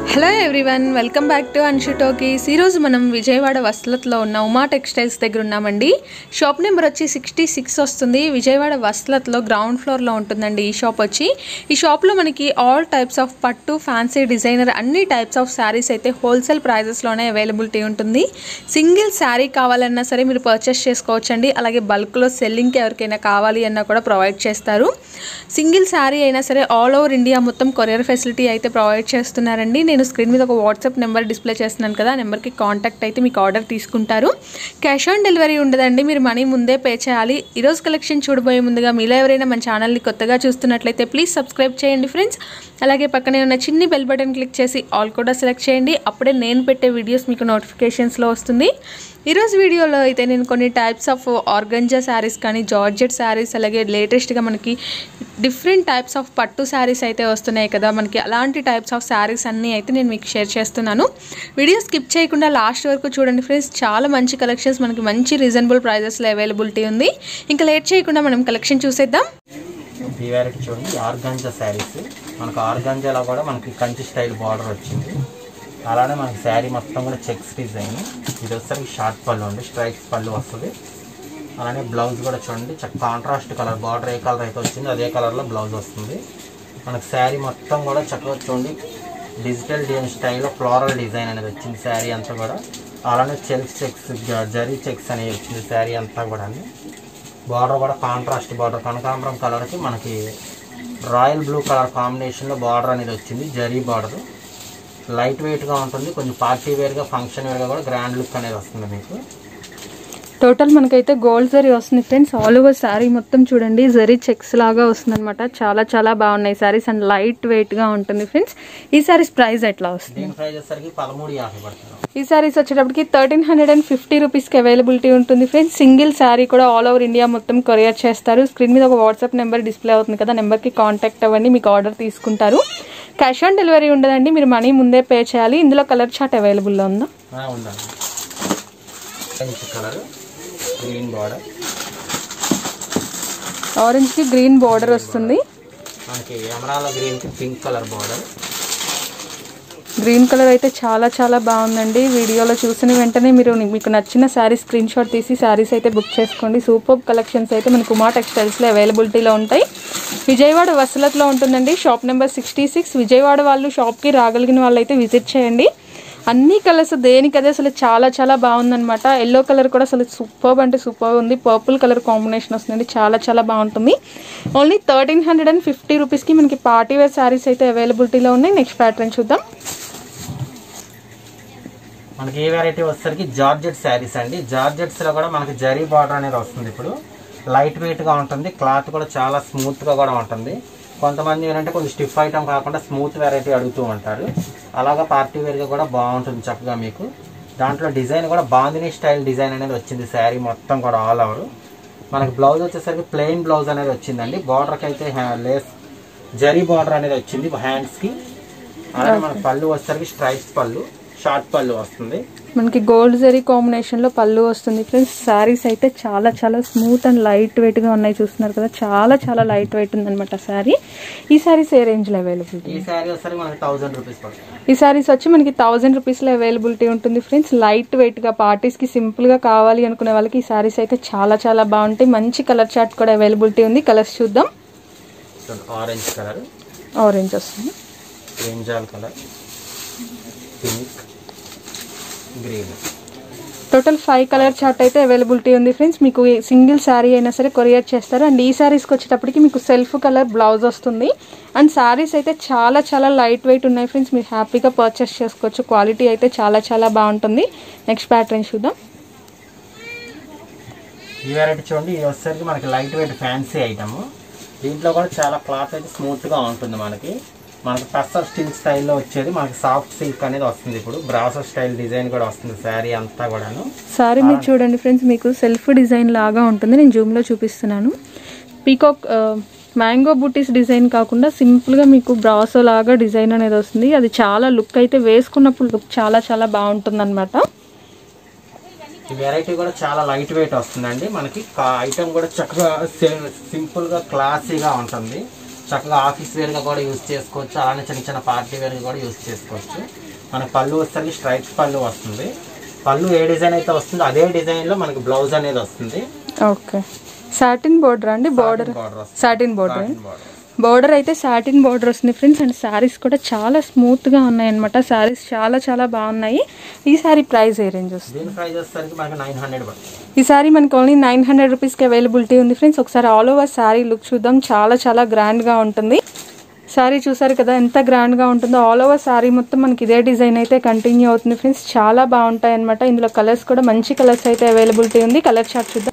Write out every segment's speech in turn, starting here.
Hello everyone welcome back to Anshu talkies ఈరోజు మనం విజయవాడ వస్లత్లో ఉన్న ఉమా టెక్స్టైల్స్ దగ్గర ఉన్నామండి షాప్ నెంబర్ వచ్చి సిక్స్టీ సిక్స్ వస్తుంది విజయవాడ వస్లత్లో గ్రౌండ్ ఫ్లోర్లో ఉంటుందండి ఈ షాప్ వచ్చి ఈ షాప్లో మనకి ఆల్ టైప్స్ ఆఫ్ పట్టు ఫ్యాన్సీ డిజైనర్ అన్ని టైప్స్ ఆఫ్ శారీస్ అయితే హోల్సేల్ ప్రైజెస్లోనే అవైలబిలిటీ ఉంటుంది సింగిల్ శారీ కావాలన్నా సరే మీరు పర్చేస్ చేసుకోవచ్చండి అలాగే బల్క్లో సెల్లింగ్కి ఎవరికైనా కావాలి అన్నా కూడా ప్రొవైడ్ చేస్తారు సింగిల్ శారీ అయినా సరే ఆల్ ఓవర్ ఇండియా మొత్తం కొరియర్ ఫెసిలిటీ అయితే ప్రొవైడ్ చేస్తున్నారండి నేను స్క్రీన్ మీద ఒక వాట్సాప్ నెంబర్ డిస్ప్లే చేస్తున్నాను కదా ఆ నెంబర్కి కాంటాక్ట్ అయితే మీకు ఆర్డర్ తీసుకుంటారు క్యాష్ ఆన్ డెలివరీ ఉండదండి మీరు మనీ ముందే పే చేయాలి ఈరోజు కలెక్షన్ చూడబోయే ముందుగా మీలో ఎవరైనా మన ఛానల్ని కొత్తగా చూస్తున్నట్లయితే ప్లీజ్ సబ్స్క్రైబ్ చేయండి ఫ్రెండ్స్ అలాగే పక్కనే ఉన్న చిన్ని బెల్ బటన్ క్లిక్ చేసి ఆల్ కూడా సెలెక్ట్ చేయండి అప్పుడే నేను పెట్టే వీడియోస్ మీకు నోటిఫికేషన్స్లో వస్తుంది ఈరోజు వీడియోలో అయితే నేను కొన్ని టైప్స్ ఆఫ్ ఆర్గంజా శారీస్ కానీ జార్జెట్ శారీస్ అలాగే లేటెస్ట్గా మనకి డిఫరెంట్ టైప్స్ ఆఫ్ పట్టు శారీస్ అయితే వస్తున్నాయి కదా మనకి అలాంటి టైప్స్ ఆఫ్ శారీస్ అన్నీ అయితే నేను మీకు షేర్ చేస్తున్నాను వీడియో స్కిప్ చేయకుండా లాస్ట్ వరకు చూడండి ఫ్రెండ్స్ చాలా మంచి కలెక్షన్స్ మనకి మంచి రీజనబుల్ ప్రైజెస్లో అవైలబిలిటీ ఉంది ఇంకా లేట్ చేయకుండా మనం కలెక్షన్ చూసేద్దాం ఈ వెరైటీ చూడండి ఆర్గాంజా శారీస్ మనకు ఆర్గాంజాలో కూడా మనకి కంచి స్టైల్ బార్డర్ వచ్చింది అలానే మనకి శారీ మొత్తం కూడా చెక్స్ డిజైన్ ఇది వచ్చేసరికి షార్ట్ పళ్ళు అండి స్ట్రైక్స్ పళ్ళు వస్తుంది అలానే బ్లౌజ్ కూడా చూడండి చక్క కాంట్రాస్ట్ కలర్ బార్డర్ ఏ కలర్ అయితే వచ్చిందో అదే కలర్లో బ్లౌజ్ వస్తుంది మనకి శారీ మొత్తం కూడా చక్కగా చూడండి డిజిటల్ డిజైన్ స్టైల్లో ఫ్లోరల్ డిజైన్ అనేది వచ్చింది శారీ అంతా కూడా అలానే చెల్స్ చెక్స్ జరీ చెక్స్ అనేవి వచ్చింది శారీ అంతా కూడా బార్డర్ కూడా కాంట్రాస్ట్ బార్డర్ కనకాంబరం కలర్కి మనకి రాయల్ బ్లూ కలర్ కాంబినేషన్లో బార్డర్ అనేది వచ్చింది జరీ బార్డర్ లైట్ వెయిట్గా ఉంటుంది కొంచెం పార్టీ వేర్గా ఫంక్షన్ వేర్గా కూడా గ్రాండ్ లుక్ అనేది వస్తుంది మీకు టోటల్ మనకైతే గోల్డ్ జరీ వస్తుంది ఫ్రెండ్స్ ఆల్ ఓవర్ శారీ మొత్తం చూడండి జరీ చెక్స్ లాగా వస్తుంది అనమాట చాలా చాలా బాగున్నాయి శారీస్ అండ్ లైట్ వెయిట్ గా ఉంటుంది ఫ్రెండ్స్ ఈ శారీస్ ప్రైస్ ఎట్లా వస్తుంది దీని ప్రైస్ వచ్చేసరికి పదమూడు యాభై పడుతుంది ఈ శారీస్ వచ్చేటప్పటికి థర్టీన్ హండ్రెడ్ అండ్ ఫిఫ్టీ రూపీస్కి అవైలబిలిటీ ఉంటుంది ఫ్రెండ్స్ సింగిల్ శారీ కూడా ఆల్ ఓవర్ ఇండియా మొత్తం కొరియర్ చేస్తారు స్క్రీన్ మీద ఒక వాట్సాప్ నెంబర్ డిస్ప్లే అవుతుంది కదా నెంబర్కి కాంటాక్ట్ అవ్వండి మీకు ఆర్డర్ తీసుకుంటారు క్యాష్ ఆన్ డెలివరీ ఉండదండి మీరు మనీ ముందే పే చేయాలి ఇందులో కలర్ చార్ట్ అవైలబుల్లో ఉందా ఆ, ఉందండి మంచి కలర్ గ్రీన్ బార్డర్ ఆరెంజ్కి గ్రీన్ బార్డర్ వస్తుంది మనకి ఎమరాల గ్రీన్కి pink colour border green colour అయితే చాలా చాలా బాగుందండి వీడియోలో చూసిన వెంటనే మీరు మీకు నచ్చిన శారీ స్క్రీన్ షాట్ తీసి శారీస్ అయితే బుక్ చేసుకోండి సూపర్ కలెక్షన్స్ అయితే మనకు ఉమా టెక్స్టైల్స్లో అవైలబిలిటీలో ఉంటాయి విజయవాడ వసలత్లో ఉంటుందండి shop number sixty six Vijayawada వాళ్ళు షాప్కి రాగలిగిన వాళ్ళు అయితే విజిట్ చేయండి అన్ని కలర్స్ దేనికదే అసలు చాలా చాలా బాగుందన్నమాట ఎల్లో కలర్ కూడా అసలు సూపర్ అంటే సూపర్ ఉంది పర్పుల్ కలర్ కాంబినేషన్ వస్తుంది చాలా చాలా బాగుంటుంది only thirteen hundred and fifty రూపీస్కి మనకి పార్టీ వేర్ శారీస్ అయితే అవైలబిలిటీలో ఉన్నాయి నెక్స్ట్ ప్యాటర్న్ చూద్దాం మనకి ఏ వెరైటీ వచ్చేసరికి జార్జెట్ శారీస్ అండి జార్జెట్స్ లో కూడా మనకి జరీ బార్డర్ అనేది వస్తుంది ఇప్పుడు లైట్ వెయిట్ గా ఉంటుంది క్లాత్ కూడా చాలా స్మూత్ గా కూడా ఉంటుంది కొంతమంది ఏంటంటే కొంచెం స్టిఫ్ ఐటమ్ కాకుండా స్మూత్ వెరైటీ అడుగుతూ ఉంటారు అలాగా పార్టీ వేర్ గా కూడా బాగుంటుంది చక్కగా మీకు దాంట్లో డిజైన్ కూడా బాందిని స్టైల్ డిజైన్ అనేది వచ్చింది శారీ మొత్తం కూడా ఆల్ ఓవర్ మనకి బ్లౌజ్ వచ్చేసరికి ప్లెయిన్ బ్లౌజ్ అనేది వచ్చిందండి బార్డర్కి అయితే హ్యా- లేస్ జరీ బార్డర్ అనేది వచ్చింది హ్యాండ్స్ కి అలాగే మనకి పళ్ళు వచ్చేసరికి స్ట్రైప్స్ పళ్ళు షార్ట్ పళ్ళు వస్తుంది మనకి గోల్డ్ జరీ కాంబినేషన్ లో పళ్ళు వస్తుంది ఫ్రెండ్స్ శారీస్ అయితే చాలా చాలా స్మూత్ అండ్ లైట్ వెయిట్ గా ఉన్నాయి చూస్తున్నారు కదా చాలా చాలా లైట్ వెయిట్ ఉందన్నమాట శారీ ఈ శారీస్ ఏ రేంజ్ లో అవైలబిలిటీ ఈ శారీ వచ్చేసరికి మనకి థౌసండ్ రూపీస్ పడుతుంది ఈ శారీస్ వచ్చి మనకి థౌసండ్ రూపీస్ లో అవైలబిలిటీ ఉంటుంది ఫ్రెండ్స్ లైట్ వెయిట్ గా పార్టీస్ కి సింపుల్ గా కావాలి అనుకునే వాళ్ళకి ఈ శారీస్ అయితే చాలా చాలా బాగుంటాయి మంచి కలర్ చార్ట్ కూడా అవైలబిలిటీ ఉంది కలర్స్ చూద్దాం ఆరెంజ్ కలర్ ఆరెంజ్ వస్తుంది brinjal colour pink green total five colour chart అయితే అవైలబిలిటీ ఉంది ఫ్రెండ్స్ మీకు సింగిల్ శారీ అయినా సరే కొరియర్ చేస్తారు అండ్ ఈ శారీస్కి వచ్చేటప్పటికి మీకు సెల్ఫ్ కలర్ బ్లౌజ్ వస్తుంది అండ్ శారీస్ అయితే చాలా చాలా లైట్ వెయిట్ ఉన్నాయి ఫ్రెండ్స్ మీరు హ్యాపీగా పర్చేస్ చేసుకోవచ్చు క్వాలిటీ అయితే చాలా చాలా బాగుంటుంది నెక్స్ట్ ప్యాటర్న్ చూద్దాం ఈ వెరైటీ చూడండి ఇది వచ్చేసరికి మనకి లైట్ వెయిట్ ఫ్యాన్సీ ఐటమ్ దీంట్లో కూడా చాలా క్లాత్ అయితే స్మూత్ గా ఉంటుంది మనకి మనకి టస్సర్ స్టీల్ స్టైల్లో వచ్చేది మనకి సాఫ్ట్ సిల్క్ అనేది వస్తుంది ఇప్పుడు బ్రాసో స్టైల్ డిజైన్ కూడా వస్తుంది శారీ అంతా కూడాను సారీ మీరు చూడండి ఫ్రెండ్స్ మీకు సెల్ఫ్ డిజైన్ లాగా ఉంటుంది నేను జూమ్లో చూపిస్తున్నాను పీకాక్ మ్యాంగో బూటీస్ డిజైన్ కాకుండా సింపుల్గా మీకు బ్రాసో లాగా డిజైన్ అనేది వస్తుంది అది చాలా లుక్ అయితే వేసుకున్నప్పుడు లుక్ చాలా చాలా బాగుంటుంది అనమాట ఈ వెరైటీ కూడా చాలా లైట్ వెయిట్ వస్తుందండి మనకి ఐటమ్ కూడా చక్కగా సింపుల్ గా క్లాసీగా ఉంటుంది చక్కగా ఆఫీస్ వేర్గా కూడా యూజ్ చేసుకోవచ్చు అలానే చిన్న చిన్న పార్టీ వేర్గా కూడా యూజ్ చేసుకోవచ్చు మనకి పళ్ళు వచ్చేసరికి స్ట్రైప్స్ పళ్ళు వస్తుంది పళ్ళు ఏ డిజైన్ అయితే వస్తుందో అదే డిజైన్లో మనకి బ్లౌజ్ అనేది వస్తుంది ఓకే సాటిన్ బోర్డర్ అండి బోర్డర్ బార్డర్ వస్తుంది సాటిన్ బోర్డర్ border. బోర్డర్ అయితే సాటిన్ బోర్డర్ వస్తుంది ఫ్రెండ్స్ అండ్ శారీస్ కూడా చాలా స్మూత్గా ఉన్నాయి అనమాట శారీస్ చాలా చాలా బాగున్నాయి ఈ శారీ ప్రైస్ ఏ రేంజ్ వస్తుంది దీని ప్రైస్ వచ్చేసరికి మనకి నైన్ హండ్రెడ్ పడుతుంది ఈ శారీ మనకి ఓన్లీ నైన్ హండ్రెడ్ రూపీస్కి అవైలబిలిటీ ఉంది ఫ్రెండ్స్ ఒకసారి ఆల్ ఓవర్ శారీ లుక్ చూద్దాం చాలా చాలా గ్రాండ్గా ఉంటుంది శారీ చూసారు కదా ఎంత గ్రాండ్గా ఉంటుందో ఆల్ ఓవర్ శారీ మొత్తం మనకి ఇదే డిజైన్ అయితే కంటిన్యూ అవుతుంది ఫ్రెండ్స్ చాలా బాగుంటాయి అనమాట ఇందులో కలర్స్ కూడా మంచి కలర్స్ అయితే అవైలబిలిటీ ఉంది కలర్ చార్ట్ చూద్దాం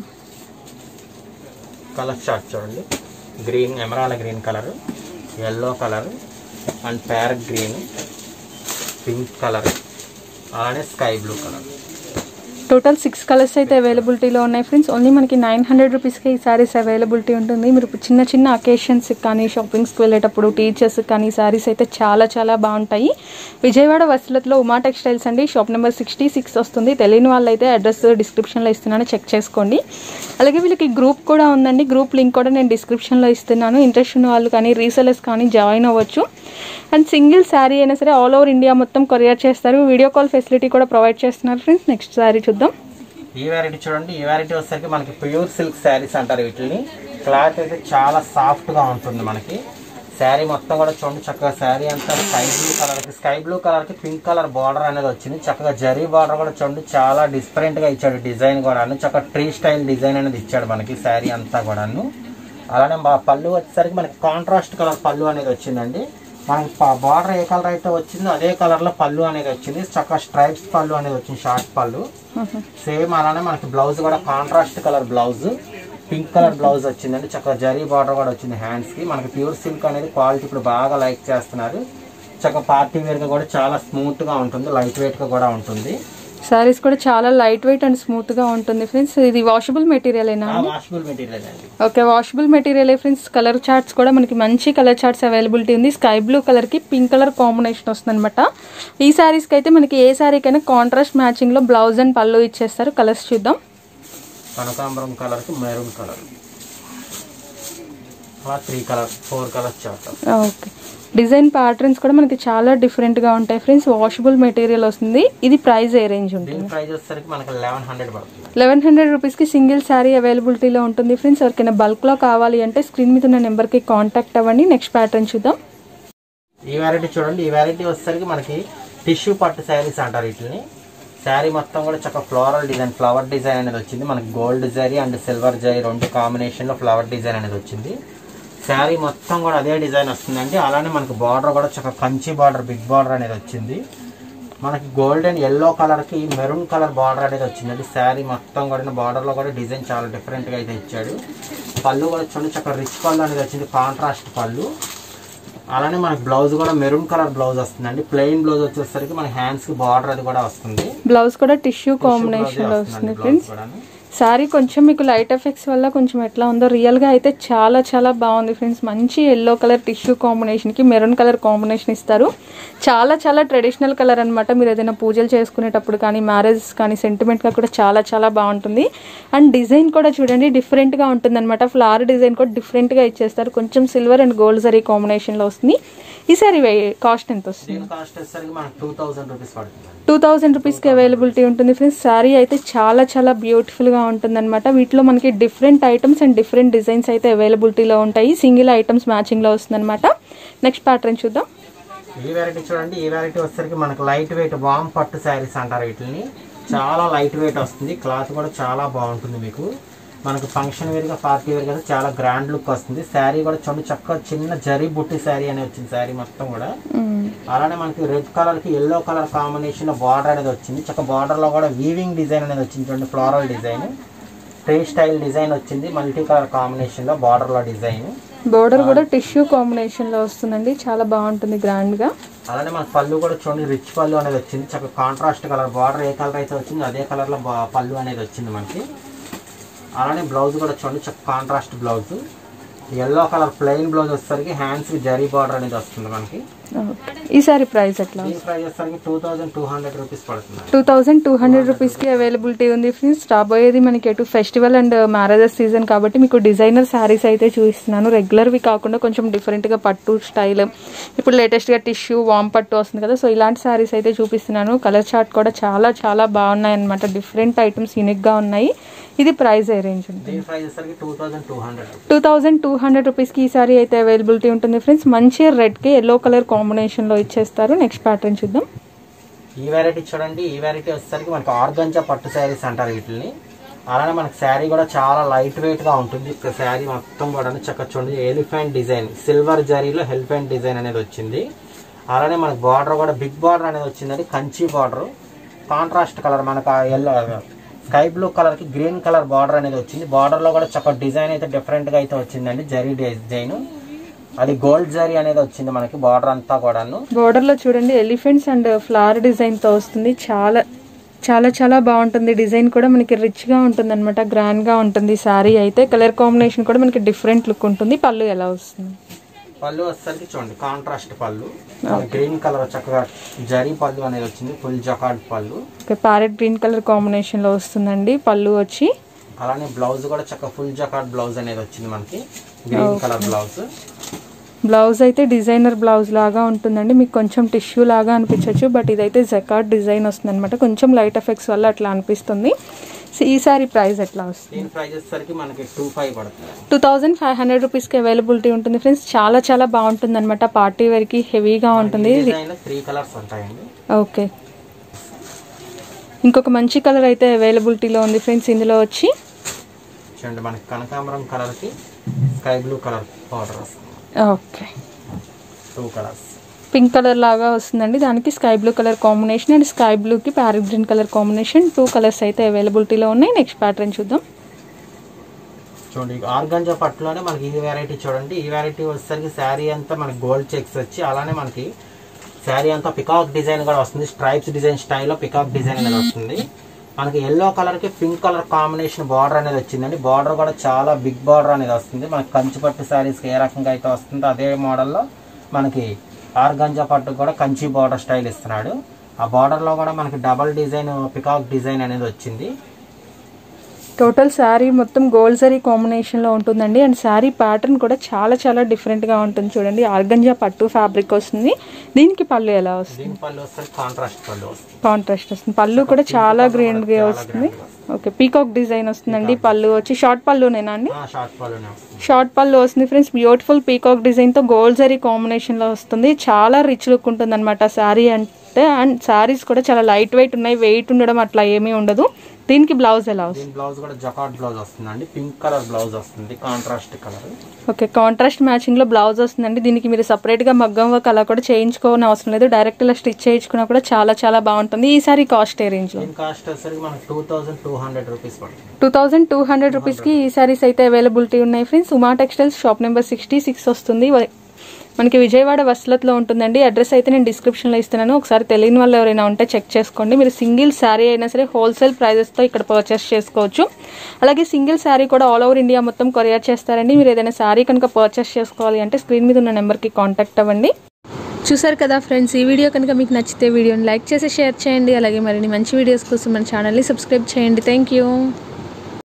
కలర్ చార్ట్ చూడండి green emerald green colour yellow colour and parrot green pink colour అలానే sky blue colour total six colours అయితే అవైలబిలిటీలో ఉన్నాయి ఫ్రెండ్స్ ఓన్లీ మనకి నైన్ హండ్రెడ్ రూపీస్కి ఈ సారీస్ అవైలబిలిటీ ఉంటుంది మీరు చిన్న చిన్న అకేషన్స్కి కానీ షాపింగ్స్కి వెళ్ళేటప్పుడు టీచర్స్కి కానీ ఈ సారీస్ అయితే చాలా చాలా బాగుంటాయి విజయవాడ వసలత్లో ఉమా టెక్స్టైల్స్ అండి షాప్ నెంబర్ సిక్స్టీ సిక్స్ వస్తుంది తెలియని వాళ్ళైతే అడ్రస్ డిస్క్రిప్షన్లో ఇస్తున్నాను చెక్ చేసుకోండి అలాగే వీళ్ళకి గ్రూప్ కూడా ఉందండి గ్రూప్ లింక్ కూడా నేను డిస్క్రిప్షన్లో ఇస్తున్నాను ఇంట్రెస్ట్ ఉన్న వాళ్ళు కానీ రీసెలర్స్ కానీ జాయిన్ అవ్వచ్చు అండ్ సింగిల్ శారీ అయినా సరే ఆల్ ఓవర్ ఇండియా మొత్తం కొరియర్ చేస్తారు వీడియో కాల్ ఫెసిలిటీ కూడా ప్రొవైడ్ చేస్తున్నారు ఫ్రెండ్స్ నెక్స్ట్ శారీ చూద్దాం ఈ వెరైటీ చూడండి ఈ వెరైటీ వచ్చేసరికి మనకి ప్యూర్ సిల్క్ శారీస్ అంటారు వీటిని క్లాత్ అయితే చాలా సాఫ్ట్ గా ఉంటుంది మనకి శారీ మొత్తం కూడా చూడండి చక్కగా శారీ అంతా స్కై బ్లూ కలర్ కి స్కై బ్లూ కలర్ కి పింక్ కలర్ బార్డర్ అనేది వచ్చింది చక్కగా జరీ బార్డర్ కూడా చూడండి చాలా డిఫరెంట్ గా ఇచ్చాడు డిజైన్ కూడాను చక్కగా ట్రీ స్టైల్ డిజైన్ అనేది ఇచ్చాడు మనకి శారీ అంతా కూడాను అలానే మా పళ్ళు వచ్చేసరికి మనకి కాంట్రాస్ట్ కలర్ పళ్ళు అనేది వచ్చిందండి మనకి బార్డర్ ఏ కలర్ అయితే వచ్చిందో అదే కలర్ లో పళ్ళు అనేది వచ్చింది చక్కగా స్ట్రైప్స్ పళ్ళు అనేది వచ్చింది షార్ట్ పళ్ళు సేమ్ అలానే మనకి బ్లౌజ్ కూడా contrast colour blouse pink colour blouse వచ్చిందండి చక్కగా జరీ బార్డర్ కూడా వచ్చింది హ్యాండ్స్ కి మనకి ప్యూర్ సిల్క్ అనేది క్వాలిటీ ఇప్పుడు బాగా లైక్ చేస్తున్నారు చక్కగా పార్టీ వేర్ గా కూడా చాలా స్మూత్ గా ఉంటుంది లైట్ వెయిట్ గా కూడా ఉంటుంది శారీస్ కూడా చాలా లైట్ వెయిట్ అండ్ స్మూత్ గా ఉంటుంది ఫ్రెండ్స్ ఇది వాషబుల్ మెటీరియలేనా వాషబుల్ మెటీరియల్ అండి okay washable material friends colour charts కూడా మనకి మంచి కలర్ చార్ట్స్ అవైలబిలిటీ ఉంది స్కై బ్లూ కలర్ కి పింక్ కలర్ కాంబినేషన్ వస్తుంది అనమాట ఈ సారీస్ కి అయితే మనకి ఏ సారీకైనా కాంట్రాస్ట్ మ్యాచింగ్ లో బ్లౌజ్ అండ్ పళ్ళు ఇచ్చేస్తారు కలర్స్ చూద్దాం కనకాంబరం కలర్ కి మెరూన్ కలర్ అలా త్రీ కలర్ ఫోర్ కలర్స్ చేస్తాం ఓకే డిజైన్ ప్యాటర్న్స్ కూడా మనకి చాలా డిఫరెంట్ గా ఉంటాయి ఫ్రెండ్స్ వాషబుల్ మెటీరియల్ వస్తుంది ఇది ప్రైస్ ఏ రేంజ్ ఉంటుంది దీని ప్రైస్ వచ్చేసరికి మనకి లెవెన్ హండ్రెడ్ పడుతుంది లెవెన్ హండ్రెడ్ రూపీస్కి సింగిల్ శారీ అవైలబిలిటీలో ఉంటుంది ఫ్రెండ్స్ ఎవరికైనా బల్క్లో కావాలి అంటే స్క్రీన్ మీద ఉన్న నెంబర్కి కాంటాక్ట్ అవ్వండి నెక్స్ట్ ప్యాటర్న్ చూద్దాం ఈ వెరైటీ చూడండి ఈ వెరైటీ వచ్చేసరికి మనకి టిష్యూ పట్టు శారీస్ అంటారు వీటిని శారీ మొత్తం కూడా చక్కగా ఫ్లోరల్ డిజైన్ ఫ్లవర్ డిజైన్ అనేది వచ్చింది మనకి gold zari and silver zari రెండు కాంబినేషన్ లో ఫ్లవర్ డిజైన్ అనేది వచ్చింది శారీ మొత్తం కూడా అదే డిజైన్ వస్తుందండి అలానే మనకి బార్డర్ కూడా చక్కగా కంచి బార్డర్ బిగ్ బార్డర్ అనేది వచ్చింది మనకి గోల్డ్ అండ్ ఎల్లో కలర్ కి మెరూన్ కలర్ బార్డర్ అనేది వచ్చిందండి శారీ మొత్తం కూడా బార్డర్ లో కూడా డిజైన్ చాలా డిఫరెంట్ గా అయితే ఇచ్చాడు పళ్ళు కూడా చూడండి చక్కగా రిచ్ పళ్ళు అనేది వచ్చింది కాంట్రాస్ట్ పళ్ళు అలానే మనకి బ్లౌజ్ కూడా మెరూన్ కలర్ బ్లౌజ్ వస్తుందండి ప్లెయిన్ బ్లౌజ్ వచ్చేసరికి మన హ్యాండ్స్ కి బార్డర్ అది కూడా వస్తుంది బ్లౌజ్ కూడా టిష్యూ కాంబినేషన్ లో వస్తుంది ఫ్రెండ్స్ శారీ కొంచెం మీకు లైట్ ఎఫెక్ట్స్ వల్ల కొంచెం ఎట్లా ఉందో రియల్ గా అయితే చాలా చాలా బాగుంది ఫ్రెండ్స్ మంచి ఎల్లో కలర్ టిష్యూ కాంబినేషన్ కి మెరూన్ కలర్ కాంబినేషన్ ఇస్తారు చాలా చాలా ట్రెడిషనల్ కలర్ అన్నమాట మీరు ఏదైనా పూజలు చేసుకునేటప్పుడు కానీ మ్యారేజ్ కానీ సెంటిమెంట్ గా కూడా చాలా చాలా బాగుంటుంది అండ్ డిజైన్ కూడా చూడండి డిఫరెంట్ గా ఉంటుంది అనమాట ఫ్లవర్ డిజైన్ కూడా డిఫరెంట్ గా ఇచ్చేస్తారు కొంచెం silver and gold zari combination లో వస్తుంది ఈ సారీ కాస్ట్ ఎంత వస్తుంది దీని కాస్ట్ వచ్చేసరికి మనకి టూ థౌసండ్ రూపీస్ పడుతుంది టూ థౌజండ్ రూపీస్కి అవైలబిలిటీ ఉంటుంది ఫ్రెండ్స్ శారీ అయితే చాలా చాలా బ్యూటిఫుల్గా ఉంటుంది అనమాట వీటిలో మనకి different items and different designs అయితే అవైలబిలిటీలో ఉంటాయి సింగిల్ ఐటమ్స్ మ్యాచింగ్లో వస్తుంది అనమాట నెక్స్ట్ ప్యాటర్న్ చూద్దాం ఈ వెరైటీ చూడండి ఈ వెరైటీ వచ్చేసరికి మనకి లైట్ వెయిట్ వామ్ పట్టు శారీస్ అంటారు వీటిని చాలా లైట్ వెయిట్ వస్తుంది క్లాత్ కూడా చాలా బాగుంటుంది మీకు మనకు ఫంక్షన్ వేర్ గా పార్టీ వేర్ కదా చాలా గ్రాండ్ లుక్ వస్తుంది శారీ కూడా చూడండి చక్కగా చిన్న జరీ బుట్టి శారీ అనేది వచ్చింది శారీ మొత్తం కూడా అలానే మనకి రెడ్ కలర్ కి ఎల్లో కలర్ కాంబినేషన్ లో బార్డర్ అనేది వచ్చింది చక్క బార్డర్ లో కూడా వీవింగ్ డిజైన్ అనేది వచ్చింది చూడండి floral design tree style design వచ్చింది మల్టీ కలర్ కాంబినేషన్ లో బార్డర్ లో డిజైన్ బోర్డర్ కూడా టిష్యూ కాంబినేషన్లో వస్తుందండి చాలా బాగుంటుంది గ్రాండ్గా అలానే మన పళ్ళు కూడా చూడండి రిచ్ పళ్ళు అనేది వచ్చింది చక్కగా కాంట్రాస్ట్ కలర్ బార్డర్ ఏ కలర్ అయితే వచ్చిందో అదే కలర్ లో బా- పళ్ళు అనేది వచ్చింది మనకి అలానే బ్లౌజ్ కూడా చూడండి చక్క contrast blouse yellow colour plain blouse వచ్చేసరికి హ్యాండ్స్ కి జరీ బార్డర్ అనేది వస్తుంది మనకి ఈ సారీ ప్రైస్ ఎట్లా దీని ప్రైస్ వచ్చేసరికి two thousand two hundred rupees పడుతుంది టూ థౌజండ్ టూ హండ్రెడ్ రూపీస్కి అవైలబిలిటీ ఉంది ఫ్రెండ్స్ రాబోయేది మనకి ఎటు ఫెస్టివల్ అండ్ మ్యారేజెస్ సీజన్ కాబట్టి మీకు డిజైనర్ శారీస్ అయితే చూపిస్తున్నాను రెగ్యులర్వి కాకుండా కొంచెం డిఫరెంట్గా పట్టు స్టైల్ ఇప్పుడు లేటెస్ట్గా టిష్యూ వామ్ పట్టు వస్తుంది కదా సో ఇలాంటి శారీస్ అయితే చూపిస్తున్నాను కలర్ చార్ట్ కూడా చాలా చాలా బాగున్నాయి అనమాట డిఫరెంట్ ఐటమ్స్ యూనిక్గా ఉన్నాయి ఇది ప్రైస్ ఏ రేంజ్ ఉంటుంది దీని ప్రైస్ వచ్చేసరికి two thousand two hundred two thousand two hundred రూపీస్కి ఈ సారీ అయితే అవైలబిలిటీ ఉంటుంది ఫ్రెండ్స్ మంచి రెడ్కి ఎల్లో కలర్ కాంబినేషన్లో ఇచ్చేస్తారు నెక్స్ట్ ప్యాటర్న్ చూద్దాం ఈ వెరైటీ చూడండి ఈ వెరైటీ వచ్చేసరికి మనకి ఆర్గంజా పట్టు శారీస్ అంటారు వీటిని అలానే మనకి శారీ కూడా చాలా లైట్ వెయిట్ గా ఉంటుంది ఇక శారీ మొత్తం కూడా చక్కగా చూడండి ఎలిఫెంట్ డిజైన్ సిల్వర్ జరీలో ఎలిఫెంట్ డిజైన్ అనేది వచ్చింది అలానే మనకి బార్డర్ కూడా బిగ్ బార్డర్ అనేది వచ్చిందండి కంచి బార్డర్ కాంట్రాస్ట్ కలర్ మనకు ఎల్లో స్కై బ్లూ కలర్ కి గ్రీన్ కలర్ బార్డర్ అనేది వచ్చింది బార్డర్ లో కూడా చక్కగా డిజైన్ అయితే డిఫరెంట్ గా అయితే వచ్చిందండి జరీ డిజైన్ అది గోల్డ్ జరీ అనేది వచ్చింది మనకి బార్డర్ అంతా కూడాను బోర్డర్ లో చూడండి ఎలిఫెంట్స్ అండ్ ఫ్లవర్ డిజైన్ తో వస్తుంది చాలా చాలా చాలా బాగుంటుంది డిజైన్ కూడా మనకి రిచ్ గా ఉంటుంది అనమాట గ్రాండ్ గా ఉంటుంది సారీ అయితే కలర్ కాంబినేషన్ కూడా మనకి డిఫరెంట్ లుక్ ఉంటుంది పళ్ళు ఎలా వస్తుంది పళ్ళు వచ్చేసరికి చూడండి కాంట్రాస్ట్ పళ్ళు గ్రీన్ కలర్ చక్కగా జరీ పళ్ళు అనేది వచ్చింది full jacquard pallu parrot green colour combination లో వస్తుందండి పళ్ళు వచ్చి అలానే బ్లౌజ్ కూడా చక్కగా ఫుల్ జకాడ్ బ్లౌజ్ అనేది వచ్చింది మనకి గ్రీన్ కలర్ బ్లౌజ్ బ్లౌజ్ అయితే డిజైనర్ బ్లౌజ్ లాగా ఉంటుందండి మీకు కొంచెం టిష్యూ లాగా అనిపించవచ్చు బట్ ఇదైతే జకాట్ డిజైన్ వస్తుంది అనమాట కొంచెం లైట్ ఎఫెక్ట్స్ వల్ల అట్లా అనిపిస్తుంది సో ఈ సారీ ప్రైస్ ఎట్లా వస్తుంది దీని ప్రైస్ వచ్చేసరికి మనకి టూ ఫైవ్ పడుతుంది టూ థౌజండ్ ఫైవ్ హండ్రెడ్ రూపీస్కి అవైలబిలిటీ ఉంటుంది ఫ్రెండ్స్ చాలా చాలా బాగుంటుంది అనమాట పార్టీ వేర్కి హెవీగా ఉంటుంది డిజైన్ లో త్రీ కలర్స్ ఉంటాయండి ఓకే ఇంకొక మంచి కలర్ అయితే అవైలబిలిటీలో ఉంది ఫ్రెండ్స్ ఇందులో వచ్చి చూడండి మనకి కనకాంబరం కలర్ కి స్కై బ్లూ కలర్ పౌడర్ వస్తుంది okay two colours pink colour లాగా వస్తుందండి దానికి sky blue colour combination and sky బ్లూకి parrot green colour combination two colours అయితే అవైలబిలిటీలో ఉన్నాయి నెక్స్ట్ ప్యాటర్న్ చూద్దాం చూడండి ఆర్గంజా పట్టులోనే మనకి ఈ వెరైటీ చూడండి ఈ వెరైటీ వచ్చేసరికి శారీ అంతా మనకి గోల్డ్ చెక్స్ వచ్చి అలానే మనకి శారీ అంతా పికాక్ డిజైన్ కూడా వస్తుంది స్ట్రైప్స్ డిజైన్ స్టైల్లో పికాక్ డిజైన్ అనేది వస్తుంది మనకి ఎల్లో కలర్ కి పింక్ కలర్ కాంబినేషన్ బార్డర్ అనేది వచ్చిందండి బార్డర్ కూడా చాలా బిగ్ బార్డర్ అనేది వస్తుంది మనకి కంచి పట్టు శారీస్ ఏ రకంగా అయితే వస్తుందో అదే మోడల్లో మనకి ఆర్గంజా పట్టు కూడా కంచి బార్డర్ స్టైల్ ఇస్తున్నాడు ఆ బార్డర్ లో కూడా మనకి డబల్ డిజైన్ పికాక్ డిజైన్ అనేది వచ్చింది టోటల్ శారీ మొత్తం గోల్డ్ జరీ కాంబినేషన్లో ఉంటుందండి అండ్ శారీ ప్యాటర్న్ కూడా చాలా చాలా డిఫరెంట్గా ఉంటుంది చూడండి ఆర్గంజా పట్టు ఫ్యాబ్రిక్ వస్తుంది దీనికి పళ్ళు ఎలా వస్తుంది దీని పళ్ళు వస్తుంది కాంట్రాస్ట్ పళ్ళు వస్తుంది కాంట్రాస్ట్ వస్తుంది పళ్ళు కూడా చాలా గ్రీన్గా వస్తుంది ఓకే పీకాక్ డిజైన్ వస్తుందండి పళ్ళు వచ్చి షార్ట్ పళ్ళునేనా అండి షార్ట్ పళ్ళునే వస్తుంది షార్ట్ పళ్ళు వస్తుంది ఫ్రెండ్స్ బ్యూటిఫుల్ పీకాక్ డిజైన్తో గోల్డ్ జరీ కాంబినేషన్లో వస్తుంది చాలా రిచ్ లుక్ ఉంటుంది అనమాట శారీ అంటే అండ్ శారీస్ కూడా చాలా లైట్ వెయిట్ ఉన్నాయి వెయిట్ ఉండడం అట్లా ఏమీ ఉండదు దీనికి బ్లౌజ్ ఎలా వస్తుంది దీని బ్లౌజ్ కూడా జకాట్ బ్లౌజ్ వస్తుందండి పింక్ కలర్ బ్లౌజ్ వస్తుంది contrast colour okay contrast matching లో బ్లౌజ్ వస్తుందండి దీనికి మీరు సపరేట్ గా మగ్గం వర్క్ అలా కూడా చేయించుకోని అవసరం లేదు డైరెక్ట్ ఇలా స్టిచ్ చేయించుకున్నా కూడా చాలా చాలా బాగుంటుంది ఈ సారీ కాస్ట్ ఏ రేంజ్ లో దీని కాస్ట్ వచ్చేసరికి మనకి two thousand two hundred rupees పడుతుంది two thousand two hundred rupees కి ఈ సారీస్ అయితే అవైలబిలిటీ ఉన్నాయి friends Uma textiles shop number sixty six వస్తుంది వ- మనకి విజయవాడ వస్లత్లో ఉంటుందండి అడ్రస్ అయితే నేను డిస్క్రిప్షన్లో ఇస్తున్నాను ఒకసారి తెలియని వాళ్ళు ఎవరైనా ఉంటే చెక్ చేసుకోండి మీరు సింగిల్ శారీ అయినా సరే హోల్సేల్ ప్రైజెస్తో ఇక్కడ పర్చేస్ చేసుకోవచ్చు అలాగే సింగిల్ శారీ కూడా ఆల్ ఓవర్ ఇండియా మొత్తం కొరియర్ చేస్తారండి మీరు ఏదైనా శారీ కనుక పర్చేస్ చేసుకోవాలి అంటే స్క్రీన్ మీద ఉన్న నెంబర్కి కాంటాక్ట్ అవ్వండి చూసారు కదా ఫ్రెండ్స్ ఈ వీడియో కనుక మీకు నచ్చితే వీడియోని లైక్ చేసి షేర్ చేయండి అలాగే మరిన్ని మంచి వీడియోస్ కోసం మన ఛానల్ని సబ్స్క్రైబ్ చేయండి థ్యాంక్ యూ